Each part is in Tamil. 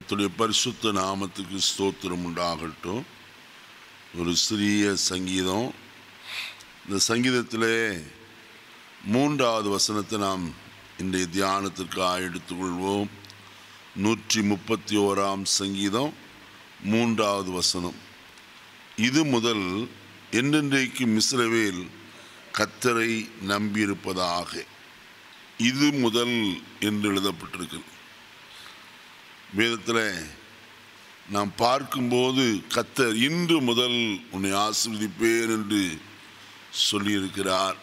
கர்த்தருடைய பரிசுத்த நாமத்துக்கு ஸ்தோத்திரம் உண்டாகட்டும் ஒரு சிறிய சங்கீதம் இந்த சங்கீதத்திலே மூன்றாவது வசனத்தை நாம் இன்றைய தியானத்திற்காக எடுத்துக்கொள்வோம் நூற்றி முப்பத்தி ஓராம் சங்கீதம் மூன்றாவது வசனம் இது முதல் என்றென்றைக்கு மிஸ்ரவேல் கத்தரை நம்பியிருப்பதாக இது முதல் என்று எழுதப்பட்டிருக்கிறது வேதத்தில் நாம் பார்க்கும்போது கத்தர் இன்று முதல் உன்னை ஆசீர்வதிப்பேன் என்று சொல்லியிருக்கிறார்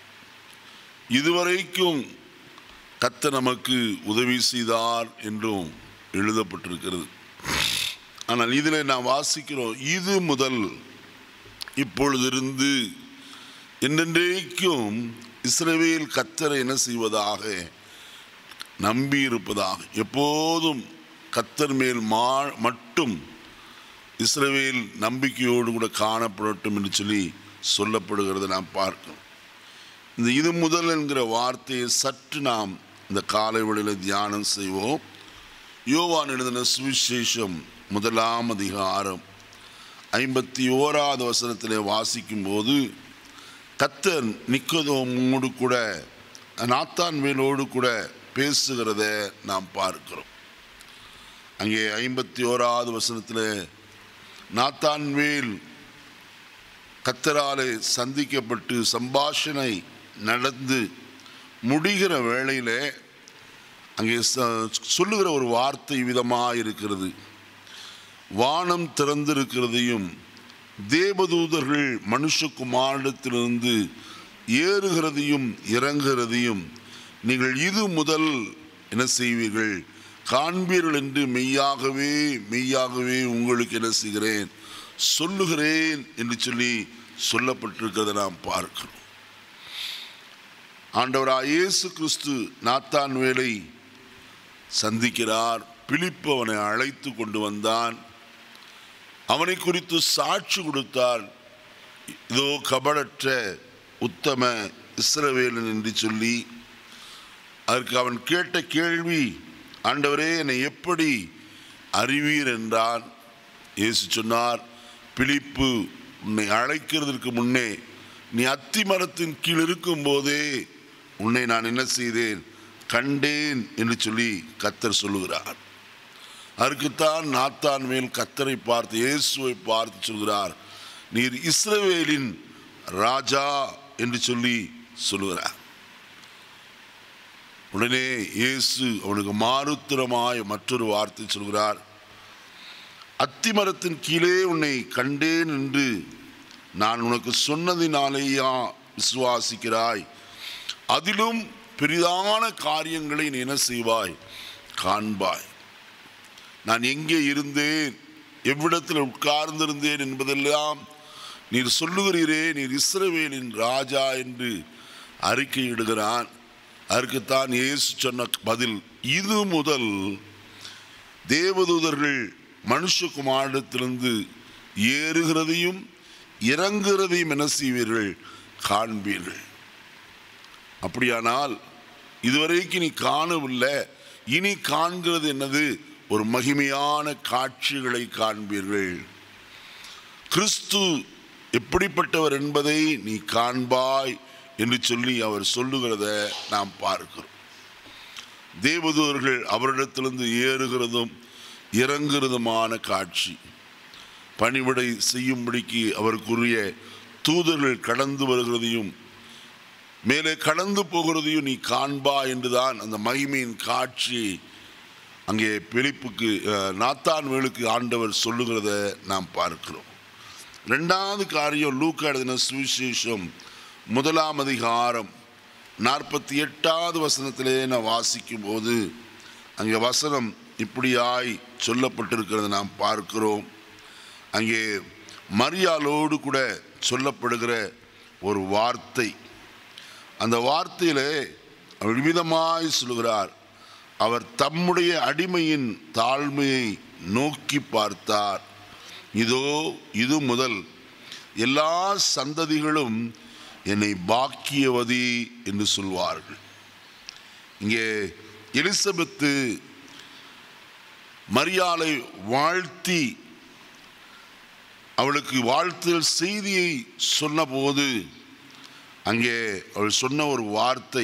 இதுவரைக்கும் கத்தர் நமக்கு உதவி செய்தார் என்றும் எழுதப்பட்டிருக்கிறது ஆனால் இதில் நாம் வாசிக்கிறோம் இது முதல் இப்பொழுதிருந்து என்றென்றைக்கும் இஸ்ரவேல் கத்தரை என்ன செய்வதாக நம்பியிருப்பதாக எப்போதும் கத்தர் மேல் மா மட்டும் இஸ்ரவேல் நம்பிக்கையோடு கூட காணப்படட்டும் என்று சொல்லி சொல்லப்படுகிறத நாம் பார்க்கிறோம் இந்த இது முதல் என்கிற வார்த்தையை சற்று நாம் இந்த காலை வேளையில் தியானம் செய்வோம் யோவான் எழுதின சுவிசேஷம் முதலாம் அதிகாரம் ஐம்பத்தி ஓராவது வசனத்திலே வாசிக்கும்போது கத்தர் நிக்கதோமோடு கூட நாத்தான் வேலோடு கூட பேசுகிறத நாம் பார்க்கிறோம் அங்கே ஐம்பத்தி ஓராவது வசனத்தில் நாத்தான்வேல் கத்தராலே சந்திக்கப்பட்டு சம்பாஷணை நடந்து முடிகிற வேளையிலே அங்கே ச- சொல்லுகிற ஒரு வார்த்தை விதமாக இருக்கிறது வானம் திறந்திருக்கிறதையும் தேவதூதர்கள் மனுஷகுமாரிடத்திலிருந்து ஏறுகிறதையும் இறங்குகிறதையும் நீங்கள் இது முதல் என்ன செய்வீர்கள் காண்பீர்கள் என்று மெய்யாகவே மெய்யாகவே உங்களுக்கு என்ன செய்கிறேன் சொல்லுகிறேன் என்று சொல்லி சொல்லப்பட்டிருக்கிறதை நாம் பார்க்கிறோம் ஆண்டவராக இயேசு கிறிஸ்து நாத்தான் வேலை சந்திக்கிறார் பிலிப்பு அவனை அழைத்து கொண்டு வந்தான் அவனை குறித்து சாட்சி கொடுத்தார் இதோ கபடற்ற உத்தம இஸ்ரவேலன் என்று சொல்லி அதற்கு அவன் கேட்ட கேள்வி ஆண்டவரே என்னை எப்படி அறிவீர் என்றான் இயேசு சொன்னார் பிலிப்பு உன்னை அழைக்கிறதற்கு முன்னே நீ அத்தி மரத்தின் கீழ் இருக்கும்போதே உன்னை நான் என்ன செய்தேன் கண்டேன் என்று சொல்லி கத்தர் சொல்லுகிறார் அதற்குத்தான் நாத்தான் மேல் கத்தரை பார்த்து இயேசுவை பார்த்து சொல்கிறார் நீர் இஸ்ரவேலின் ராஜா என்று சொல்லி சொல்லுகிறார் உடனே இயேசு அவனுக்கு மாறுத்திரமாய் மற்றொரு வார்த்தை சொல்கிறார் அத்திமரத்தின் கீழே உன்னை கண்டேன் என்று நான் உனக்கு சொன்னதினாலேயா விசுவாசிக்கிறாய் அதிலும் பெரிதான காரியங்களை நீ என்ன செய்வாய் காண்பாய் நான் எங்கே இருந்தேன் எவ்விடத்தில் உட்கார்ந்திருந்தேன் என்பதெல்லாம் நீர் சொல்லுகிறீரே நீர் இஸ்ரவேலின் ராஜா என்று அறிக்கையிடுகிறான் அதற்குத்தான் இயேசு சொன்ன பதில் இது முதல் தேவதூதர்கள் மனுஷகுமாரிடத்திலிருந்து ஏறுகிறதையும் இறங்குகிறதையும் என்ன செய்வீர்கள் காண்பீர்கள் அப்படியானால் இதுவரைக்கும் நீ காணவில்லை இனி காண்கிறது என்னது ஒரு மகிமையான காட்சிகளை காண்பீர்கள் கிறிஸ்து எப்படிப்பட்டவர் என்பதை நீ காண்பாய் என்று சொல்லி அவர் சொல்லுகிறத நாம் பார்க்கிறோம் தேவதூதர்கள் அவரிடத்திலிருந்து ஏறுகிறதும் இறங்குறதுமான காட்சி பணிவிடை செய்யும்படிக்கு அவருக்குரிய தூதர்கள் கடந்து வருகிறதையும் மேலே கடந்து போகிறதையும் நீ காண்பா என்றுதான் அந்த மகிமையின் காட்சி அங்கே பிலிப்புக்கு அஹ், நாத்தான்வேலுக்கு ஆண்டவர் சொல்லுகிறத நாம் பார்க்கிறோம் ரெண்டாவது காரியம் லூக்கா எழுதின சுவிசேஷம் முதலாம் அதிகாரம் நாற்பத்தி எட்டாவது வசனத்திலே நான் வாசிக்கும் போது அங்கே வசனம் இப்படியாய் சொல்லப்பட்டிருக்கிறத நாம் பார்க்கிறோம் அங்கே மரியாளோடு கூட சொல்லப்படுகிற ஒரு வார்த்தை அந்த வார்த்தையிலே அவர் விதமாய் சொல்கிறார் அவர் தம்முடைய அடிமையின் தாழ்மையை நோக்கி பார்த்தார் இதோ இது முதல் எல்லா சந்ததிகளும் என்னை பாக்கியவதி என்று சொல்வார்கள் இங்கே எலிசபெத்து மரியாளை வாழ்த்தி அவளுக்கு வாழ்த்துதல் செய்தியை சொன்னபோது அங்கே அவள் சொன்ன ஒரு வார்த்தை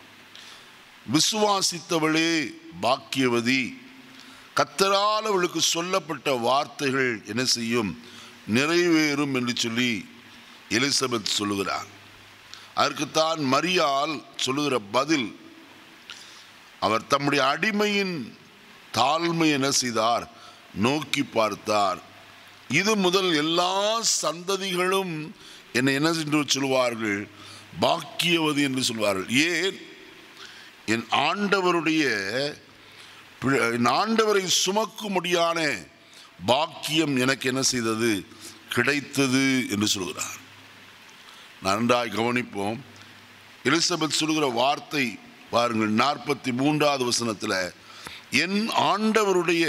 விசுவாசித்தவளே பாக்கியவதி கத்தரால் அவளுக்கு சொல்லப்பட்ட வார்த்தைகள் என்ன செய்யும் நிறைவேறும் என்று சொல்லி எலிசபெத் சொல்லுகிறார் அதற்குத்தான் மரியாள் சொல்லுகிற பதில் அவர் தம்முடைய அடிமையின் தாழ்மை என்ன செய்தார் நோக்கி பார்த்தார் இது முதல் எல்லா சந்ததிகளும் என்னை என்ன என்று சொல்வார்கள் பாக்கியவதி என்று சொல்வார்கள் ஏன் என் ஆண்டவருடைய பிழ- என் ஆண்டவரை சுமக்கும்படியான பாக்கியம் எனக்கு என்ன செய்தது கிடைத்தது என்று சொல்கிறார் நன்றாய் கவனிப்போம் எலிசபெத் சொல்கிற வார்த்தை பாருங்கள் நாற்பத்தி மூன்றாவது வசனத்தில் என் ஆண்டவருடைய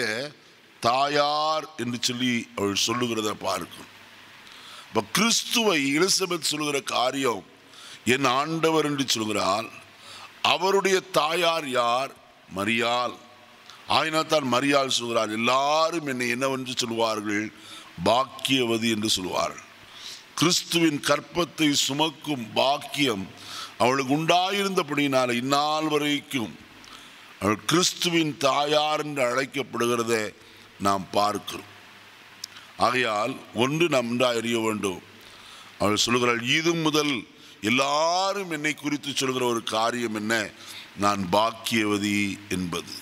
தாயார் என்று சொல்லி அவள் சொல்லுகிறத பார்க்கும் இப்போ கிறிஸ்துவை எலிசபெத் சொல்லுகிற காரியம் என் ஆண்டவர் என்று சொல்கிறாள் அவருடைய தாயார் யார் மரியாள் ஆயினாத்தான் மரியாள் சொல்கிறார் எல்லாரும் என்னை என்னவென்று சொல்வார்கள் பாக்கியவதி என்று சொல்வார்கள் கிறிஸ்துவின் கற்பத்தை சுமக்கும் பாக்கியம் அவளுக்கு உண்டாயிருந்தபடினால இந்நாள் வரைக்கும் அவள் கிறிஸ்துவின் தாயார் என்று அழைக்கப்படுகிறத நாம் பார்க்கிறோம் ஆகையால் ஒன்று நாம் நன்றாய் அறிய வேண்டும் அவள் சொல்கிறாள் இது முதல் எல்லாரும் என்னை குறித்து சொல்கிற ஒரு காரியம் என்ன நான் பாக்கியவதி என்பது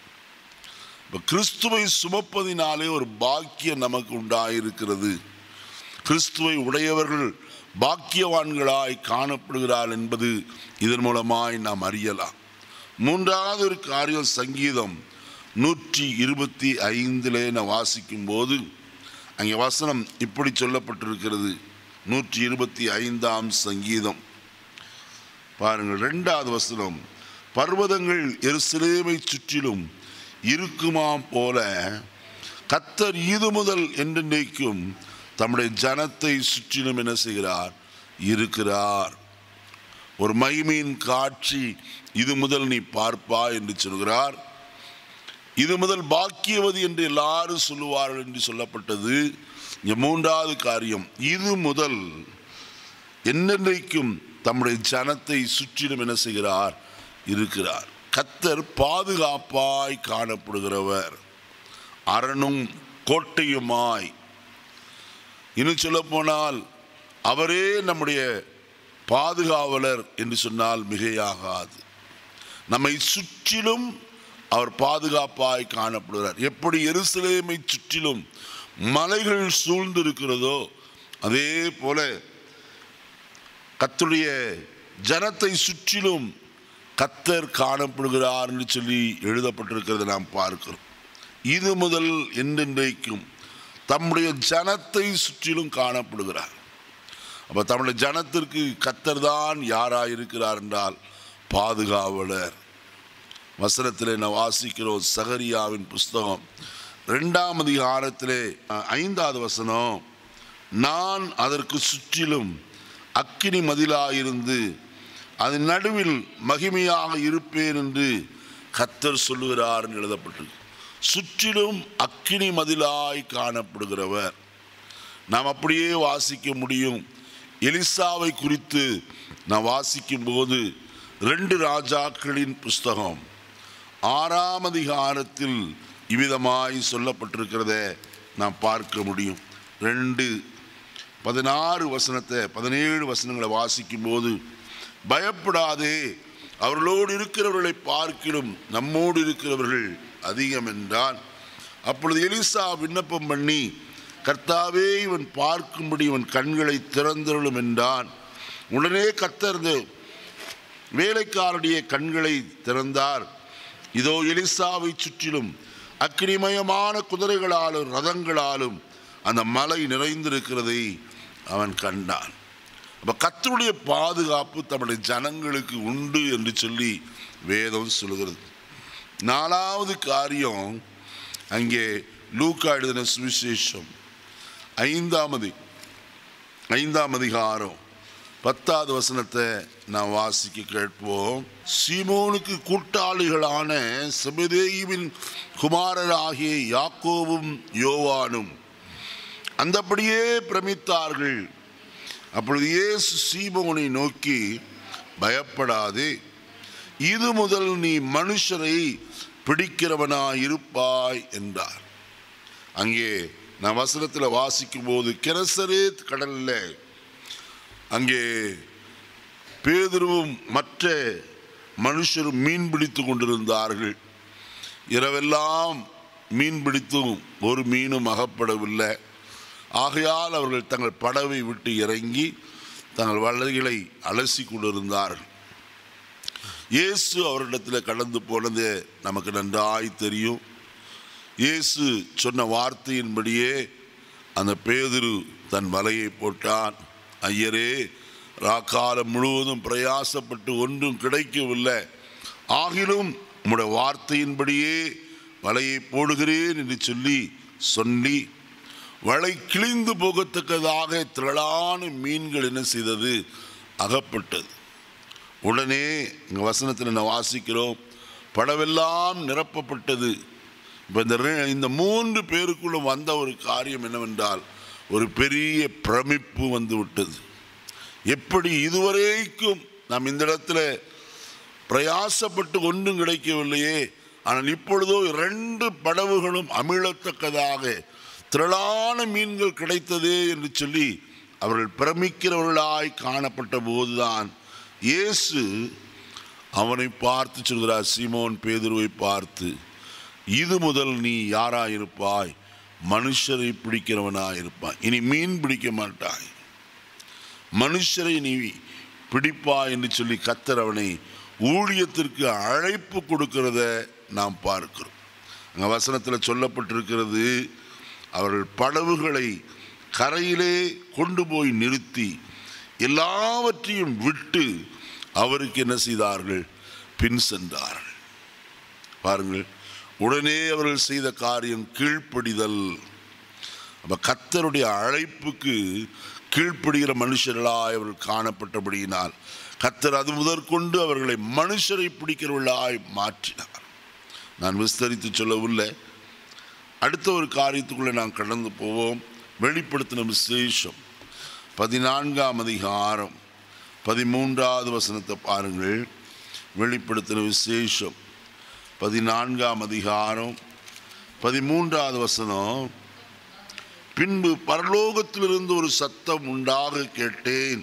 இப்ப கிறிஸ்துவை சுமப்பதினாலே ஒரு பாக்கியம் நமக்கு உண்டாயிருக்கிறது கிறிஸ்துவை உடையவர்கள் பாக்கியவான்களாய் காணப்படுகிறார் என்பது இதன் மூலமாய் நாம் அறியலாம் மூன்றாவது ஒரு காரியம் சங்கீதம் நூற்றி இருபத்தி ஐந்திலே நான் வாசிக்கும் போது அங்கே வசனம் இப்படி சொல்லப்பட்டிருக்கிறது நூற்றி இருபத்தி ஐந்தாம் சங்கீதம் பாருங்கள் ரெண்டாவது வசனம் பர்வதங்கள் எருசலேமை சுற்றிலும் இருக்குமாம் போல கத்தர் இது முதல் என்றென்றைக்கும் தம்முடைய ஜனத்தை சுற்றிலும் என்ன செய்கிறார் இருக்கிறார் ஒரு மகிமையின் காட்சி இது முதல் நீ பார்ப்பா என்று சொல்கிறார் இது முதல் பாக்கியவதி என்று எல்லாரும் சொல்லுவார்கள் என்று சொல்லப்பட்டது இங்க மூன்றாவது காரியம் இது முதல் என்னென்றைக்கும் தம்முடைய ஜனத்தை சுற்றிலும் என்ன செய்கிறார் இருக்கிறார் கத்தர் பாதுகாப்பாய் காணப்படுகிறவர் அரணும் கோட்டையுமாய் இன்னும் சொல்ல போனால் அவரே நம்முடைய பாதுகாவலர் என்று சொன்னால் மிகையாகாது நம்மை சுற்றிலும் அவர் பாதுகாப்பாய் காணப்படுகிறார் எப்படி எருசலேமை சுற்றிலும் மலைகள் சூழ்ந்திருக்கிறதோ அதே போல கத்துடைய ஜனத்தை சுற்றிலும் கத்தர் காணப்படுகிறார் என்று சொல்லி எழுதப்பட்டிருக்கிறதை நாம் பார்க்கிறோம் இது முதல் என்றென்றைக்கும் தம்முடைய ஜனத்தை சுற்றிலும் காணப்படுகிறார் அப்போ தம்முடைய ஜனத்திற்கு கத்தர் தான் யாராக இருக்கிறார் என்றால் பாதுகாவலர் வசனத்திலே நான் வாசிக்கிறோம் சகரியாவின் புஸ்தகம் ரெண்டாம் அதிகாரத்திலே அஹ், ஐந்தாவது வசனம் நான் அதற்கு சுற்றிலும் அக்கினி மதிலாயிருந்து அதன் நடுவில் மகிமையாக இருப்பேன் என்று கத்தர் சொல்லுகிறார் என்று எழுதப்பட்டிருக்கு சுற்றிலும் அக்கினி மதிலாய் காணப்படுகிறவர் நாம் அப்படியே வாசிக்க முடியும் எலிசாவை குறித்து நான் வாசிக்கும் போது ரெண்டு ராஜாக்களின் புஸ்தகம் ஆறாம் அதிகாரத்தில் இவ்விதமாய் சொல்லப்பட்டிருக்கிறத நாம் பார்க்க முடியும் ரெண்டு பதினாறு வசனத்தை பதினேழு வசனங்களை வாசிக்கும் போது பயப்படாதே அவர்களோடு இருக்கிறவர்களை பார்க்கிலும் நம்மோடு இருக்கிறவர்கள் அதிகம் என்றான் அப்பொழுது எலிசா விண்ணப்பம் பண்ணி கர்த்தாவே இவன் பார்க்கும்படி இவன் கண்களை திறந்தருளும் என்றான் உடனே கர்த்தர் இந்த வேலைக்காரனுடைய கண்களை திறந்தார் இதோ எலிசாவை சுற்றிலும் அக்கினிமயமான குதிரைகளாலும் ரதங்களாலும் அந்த மலை நிறைந்திருக்கிறதை அவன் கண்டான் அப்ப கர்த்தருடைய பாதுகாப்பு தம்முடைய ஜனங்களுக்கு உண்டு என்று சொல்லி வேதம் சொல்கிறது நாலாவது காரியம் அங்கே லூக்கா எழுதின சுவிசேஷம் ஐந்தாம் அதி ஐந்தாம் அதிகாரம் பத்தாவது வசனத்தை நான் வாசிக்க கேட்போம் சீமோனுக்கு கூட்டாளிகளான செபதேயுவின் குமாரராகிய யாக்கோவும் யோவானும் அந்தபடியே பிரமித்தார்கள் அப்பொழுது இயேசு சீமோனை நோக்கி பயப்படாதே இது முதல் நீ மனுஷரை பிடிக்கிறவனாய் இருப்பாய் என்றார் அங்கே நான் வசனத்தில் வாசிக்கும் போது கெரசரேத் கடலில் அங்கே பேதுருவும் மற்ற மனுஷரும் மீன் பிடித்து கொண்டிருந்தார்கள் இரவெல்லாம் மீன் பிடித்தும் ஒரு மீனும் அகப்படவில்லை ஆகையால் அவர்கள் தங்கள் படவை விட்டு இறங்கி தங்கள் வலைகளை அலசி கொண்டிருந்தார்கள் இயேசு அவரிடத்தில் கடந்து போனது நமக்கு நன்றாய் தெரியும் இயேசு சொன்ன வார்த்தையின்படியே அந்த பேதுரு தன் வலையை போட்டான் ஐயரே ராக்காலம் முழுவதும் பிரயாசப்பட்டு ஒன்றும் கிடைக்கவில்லை ஆகிலும் உம்முடைய வார்த்தையின்படியே வலையை போடுகிறேன் என்று சொல்லி சொல்லி வலை கிழிந்து போகத்தக்கதாக திரளான மீன்கள் என்ன செய்தது அகப்பட்டது உடனே இங்கே வசனத்தில் என்ன வாசிக்கிறோம் படவெல்லாம் நிரப்பப்பட்டது இப்போ இந்த ரெ- இந்த மூன்று பேருக்குள்ள வந்த ஒரு காரியம் என்னவென்றால் ஒரு பெரிய பிரமிப்பு வந்து விட்டது எப்படி இதுவரைக்கும் நாம் இந்த இடத்துல பிரயாசப்பட்டு ஒன்றும் கிடைக்கவில்லையே ஆனால் இப்பொழுதோ ரெண்டு படவுகளும் அமிழத்தக்கதாக திரளான மீன்கள் கிடைத்ததே என்று சொல்லி அவர்கள் பிரமிக்கிறவர்களாய் காணப்பட்ட போதுதான் இயேசு அவனை பார்த்து சொல்கிறார் சீமோன் பேதுருவை பார்த்து இது முதல் நீ யாராயிருப்பாய் மனுஷரை பிடிக்கிறவனாயிருப்பாய் இனி மீன் பிடிக்க மாட்டாய் மனுஷரை நீ பிடிப்பாய் என்று சொல்லி கத்தர் அவனை ஊழியத்திற்கு அழைப்பு கொடுக்கிறத நாம் பார்க்கிறோம் அங்க வசனத்தில் சொல்லப்பட்டிருக்கிறது அவர்கள் படவுகளை கரையிலே கொண்டு போய் நிறுத்தி எல்லாவற்றையும் விட்டு அவருக்கு என்ன செய்தார்கள் பின் சென்றார்கள் பாருங்கள் உடனே அவர்கள் செய்த காரியம் கீழ்ப்படிதல் அப்ப கத்தருடைய அழைப்புக்கு கீழ்ப்படுகிற மனுஷர்களாய் அவர்கள் காணப்பட்டபடியினால் கத்தர் அது முதற்கொண்டு அவர்களை மனுஷரை பிடிக்கிறவர்களாய் மாற்றினார் நான் விஸ்தரித்து சொல்லவில்லை அடுத்த ஒரு காரியத்துக்குள்ளே நாம் கடந்து போவோம் வெளிப்படுத்தின விசேஷம் பதினான்காம் அதிகாரம் பதிமூன்றாவது வசனத்தை பாருங்கள் வெளிப்படுத்தின விசேஷம் பதினான்காம் அதிகாரம் பதிமூன்றாவது வசனம் பின்பு பரலோகத்திலிருந்து ஒரு சத்தம் உண்டாக கேட்டேன்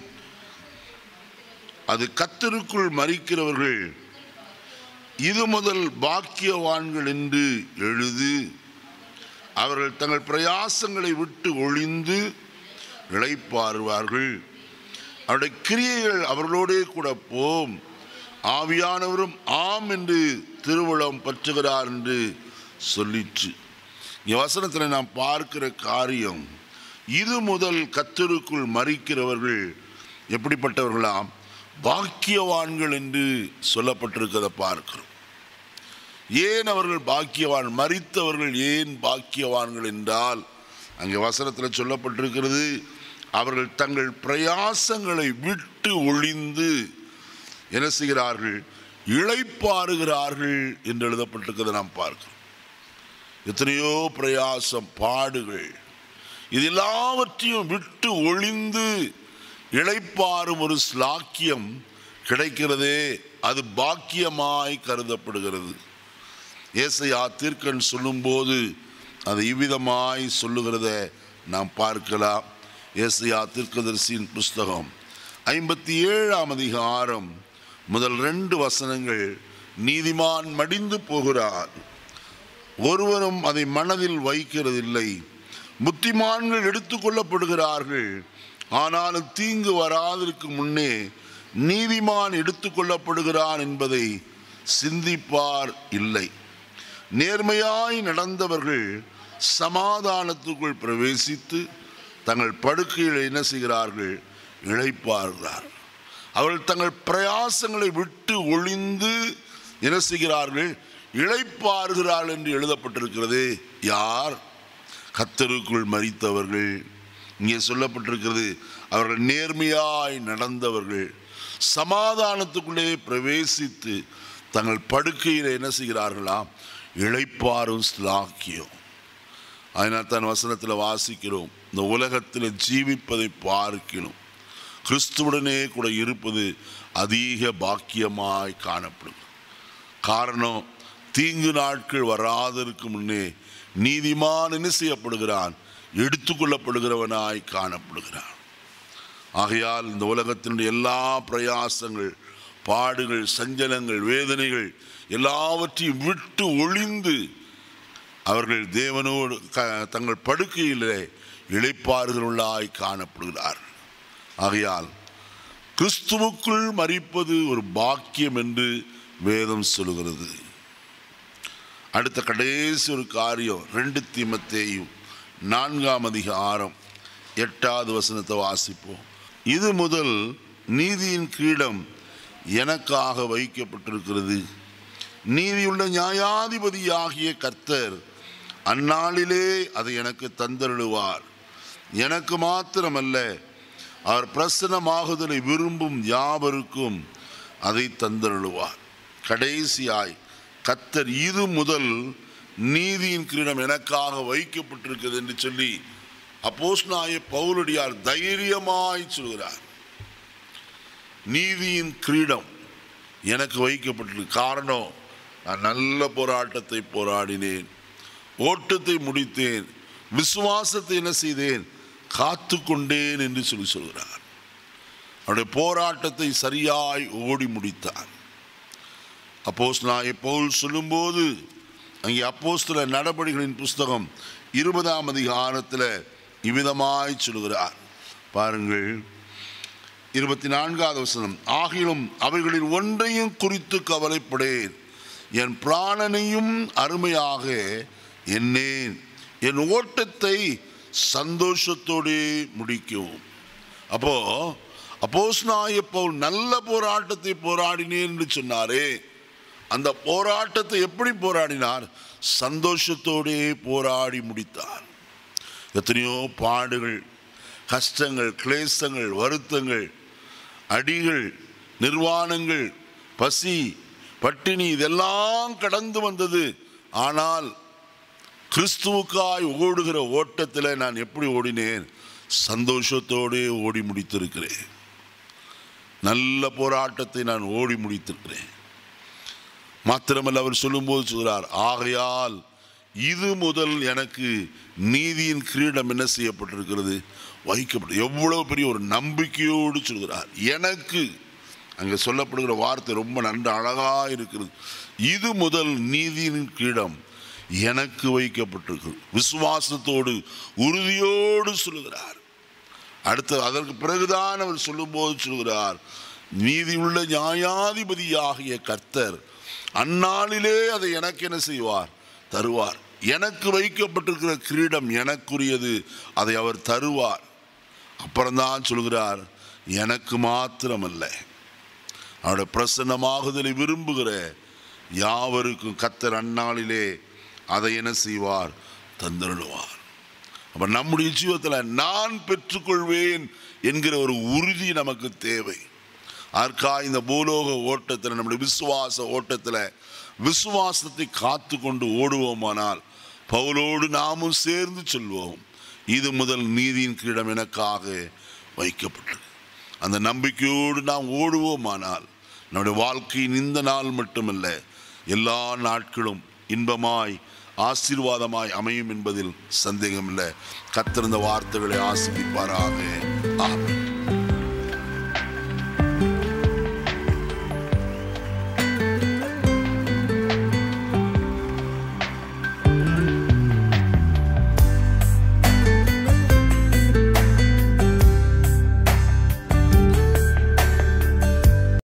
அது கத்தருக்குள் மறிக்கிறவர்கள் இது முதல் பாக்கியவான்கள் என்று எழுது அவர்கள் தங்கள் பிரயாசங்களை விட்டு ஒழிந்து இளைப்பாறுவார்கள் அவருடைய கிரியைகள் அவர்களோடே கூட போம் ஆவியானவரும் ஆம் என்று திருவுளம் பற்றுகிறார் என்று சொல்லிற்று இங்க வசனத்தில் நாம் பார்க்கிற காரியம் இது முதல் கத்தருக்குள் மறிக்கிறவர்கள் எப்படிப்பட்டவர்களாம் பாக்கியவான்கள் என்று சொல்லப்பட்டிருக்கிறத பார்க்கிறோம் ஏன் அவர்கள் பாக்கியவான் மறித்தவர்கள் ஏன் பாக்கியவான்கள் என்றால் அங்கே வசனத்தில் சொல்லப்பட்டிருக்கிறது அவர்கள் தங்கள் பிரயாசங்களை விட்டு ஒழிந்து என்ன செய்கிறார்கள் இளைப்பாறுகிறார்கள் என்று எழுதப்பட்டிருக்கிறதை நாம் பார்க்கிறோம் எத்தனையோ பிரயாசம் பாடுகள் இது எல்லாவற்றையும் விட்டு ஒளிந்து இளைப்பாறும் ஒரு ஸ்லாக்கியம் கிடைக்கிறதே அது பாக்கியமாய் கருதப்படுகிறது ஏசையா தீர்க்கன் சொல்லும்போது அது இவ்விதமாய் சொல்லுகிறத நாம் பார்க்கலாம் ஏசையா தீர்க்கதரிசியின் புஸ்தகம் ஐம்பத்தி ஏழாம் அதிகாரம் முதல் ரெண்டு வசனங்கள் நீதிமான் மடிந்து போகிறார் ஒருவரும் அதை மனதில் வைக்கிறதில்லை புத்திமான்கள் எடுத்துக்கொள்ளப்படுகிறார்கள் ஆனாலும் தீங்கு வராதற்கு முன்னே நீதிமான் எடுத்துக்கொள்ளப்படுகிறான் என்பதை சிந்திப்பார் இல்லை நேர்மையாய் நடந்தவர்கள் சமாதானத்துக்குள் பிரவேசித்து தங்கள் படுக்கையில் என்ன செய்கிறார்கள் இழைப்பார்கள் அவர்கள் தங்கள் பிரயாசங்களை விட்டு ஒளிந்து என்ன செய்கிறார்கள் இழைப்பார்கள் என்று எழுதப்பட்டிருக்கிறது யார் கத்தருக்குள் மறித்தவர்கள் இங்கே சொல்லப்பட்டிருக்கிறது அவர்கள் நேர்மையாய் நடந்தவர்கள் சமாதானத்துக்குள்ளே பிரவேசித்து தங்கள் படுக்கையில் என்ன செய்கிறார்களாம் இளைப்பாரும் ஸ்லாக்கியம் அதனால் தான் வசனத்தில் வாசிக்கிறோம் இந்த உலகத்தில் ஜீவிப்பதை பார்க்கிறோம் கிறிஸ்துவுடனே கூட இருப்பது அதிக பாக்கியமாய் காணப்படும் காரணம் தீங்கு நாட்கள் வராதற்கு முன்னே நீதிமான் என்ன செய்யப்படுகிறான் எடுத்துக்கொள்ளப்படுகிறவனாய் காணப்படுகிறான் ஆகையால் இந்த உலகத்தினுடைய எல்லா பிரயாசங்கள் பாடுகள் சஞ்சலங்கள் வேதனைகள் எல்லாவற்றையும் விட்டு ஒளிந்து அவர்கள் தேவனோடு க- தங்கள் படுக்கையிலே இளைப்பாறுகளுள்ளாய் காணப்படுகிறார் ஆகையால் கிறிஸ்துவுக்குள் மறிப்பது ஒரு பாக்கியம் என்று வேதம் சொல்லுகிறது அடுத்த கடைசி ஒரு காரியம் ரெண்டு தீமத்தேயும் நான்காம் அதிகாரம் எட்டாவது வசனத்தை வாசிப்போம் இது முதல் நீதியின் கிரீடம் எனக்காக வைக்கப்பட்டிருக்கிறது நீதியுள்ள நியாயாதிபதியாகிய கர்த்தர் அந்நாளிலே அதை எனக்கு தந்தருளுவார் எனக்கு மாத்திரமல்ல அவர் பிரசன்னமாகுதலை விரும்பும் யாவருக்கும் அதை தந்தருளுவார் கடைசியாய் கத்தர் இது முதல் நீதியின் கிரீடம் எனக்காக வைக்கப்பட்டிருக்கிறது என்று சொல்லி அப்போஸ்நாய பவுலடியார் தைரியமாய் சொல்கிறார் நீதியின் கிரீடம் எனக்கு வைக்கப்பட்டிருக்கு காரணம் நான் நல்ல போராட்டத்தை போராடினேன் ஓட்டத்தை முடித்தேன் விசுவாசத்தை என்ன செய்தேன் காத்து கொண்டேன் என்று சொல்லி சொல்கிறார் அவருடைய போராட்டத்தை சரியாய் ஓடி முடித்தார் அப்போஸ் நான் பவுல் சொல்லும்போது அங்கே அப்போஸ்தல நடபடிகளின் புஸ்தகம் இருபதாம் அதிகாரத்தில் இவ்விதமாய் சொல்கிறார் பாருங்கள் இருபத்தி நான்காவது வசனம் ஆகிலும் அவைகளில் ஒன்றையும் குறித்து கவலைப்படேன் என் பிராணனையும் அருமையாக எண்ணேன் என் ஓட்டத்தை சந்தோஷத்தோடே முடிக்கவும் அப்போ அப்போஸ் பவுல் நல்ல போராட்டத்தை போராடினேன் என்று சொன்னாரே அந்த போராட்டத்தை எப்படி போராடினார் சந்தோஷத்தோடே போராடி முடித்தார் எத்தனையோ பாடுகள் கஷ்டங்கள் கிளேசங்கள் வருத்தங்கள் அடிகள் நிர்வாணங்கள் பசி பட்டினி இதெல்லாம் கடந்து வந்தது ஆனால் கிறிஸ்துவுக்காய் ஓடுகிற ஓட்டத்தில் நான் எப்படி ஓடினேன் சந்தோஷத்தோடே ஓடி முடித்திருக்கிறேன் நல்ல போராட்டத்தை நான் ஓடி முடித்திருக்கிறேன் மாத்திரமல்ல அவர் சொல்லும்போது சொல்கிறார் ஆகையால் இது முதல் எனக்கு நீதியின் கிரீடம் என்ன செய்யப்பட்டிருக்கிறது வைக்கப்பட்டு எவ்வளவு பெரிய ஒரு நம்பிக்கையோடு சொல்கிறார் எனக்கு அங்கே சொல்லப்படுகிற வார்த்தை ரொம்ப நன்று அழகா இருக்கிறது இது முதல் நீதியின் கிரீடம் எனக்கு வைக்கப்பட்டிருக்கிறது விசுவாசத்தோடு உறுதியோடு சொல்லுகிறார் அடுத்து அதற்கு பிறகுதான் அவர் சொல்லும்போது சொல்கிறார் நீதியுள்ள நியாயாதிபதியாகிய கர்த்தர் அந்நாளிலே அதை எனக்கு என்ன செய்வார் தருவார் எனக்கு வைக்கப்பட்டிருக்கிற கிரீடம் எனக்குரியது அதை அவர் தருவார் அப்புறம்தான் சொல்கிறார் எனக்கு மாத்திரமல்ல அவருடைய பிரசன்னமாகுதலை விரும்புகிற யாவருக்கும் கத்தர் அந்நாளிலே அதை என்ன செய்வார் தந்தருளுவார் அப்ப நம்முடைய ஜீவத்தில் நான் பெற்றுக்கொள்வேன் என்கிற ஒரு உறுதி நமக்கு தேவை அதற்கா இந்த பூலோக ஓட்டத்தில் நம்முடைய விசுவாச ஓட்டத்தில் விசுவாசத்தை காத்து கொண்டு ஓடுவோமானால் பவுலோடு நாமும் சேர்ந்து சொல்வோம் இது முதல் நீதியின் கிரீடம் எனக்காக வைக்கப்பட்டது அந்த நம்பிக்கையோடு நாம் ஓடுவோமானால் நம்முடைய வாழ்க்கையின் இந்த நாள் மட்டுமல்ல எல்லா நாட்களும் இன்பமாய் ஆசீர்வாதமாய் அமையும் என்பதில் சந்தேகமில்லை கத்திருந்த வார்த்தைகளை ஆசிரிப்பாராக ஆமென்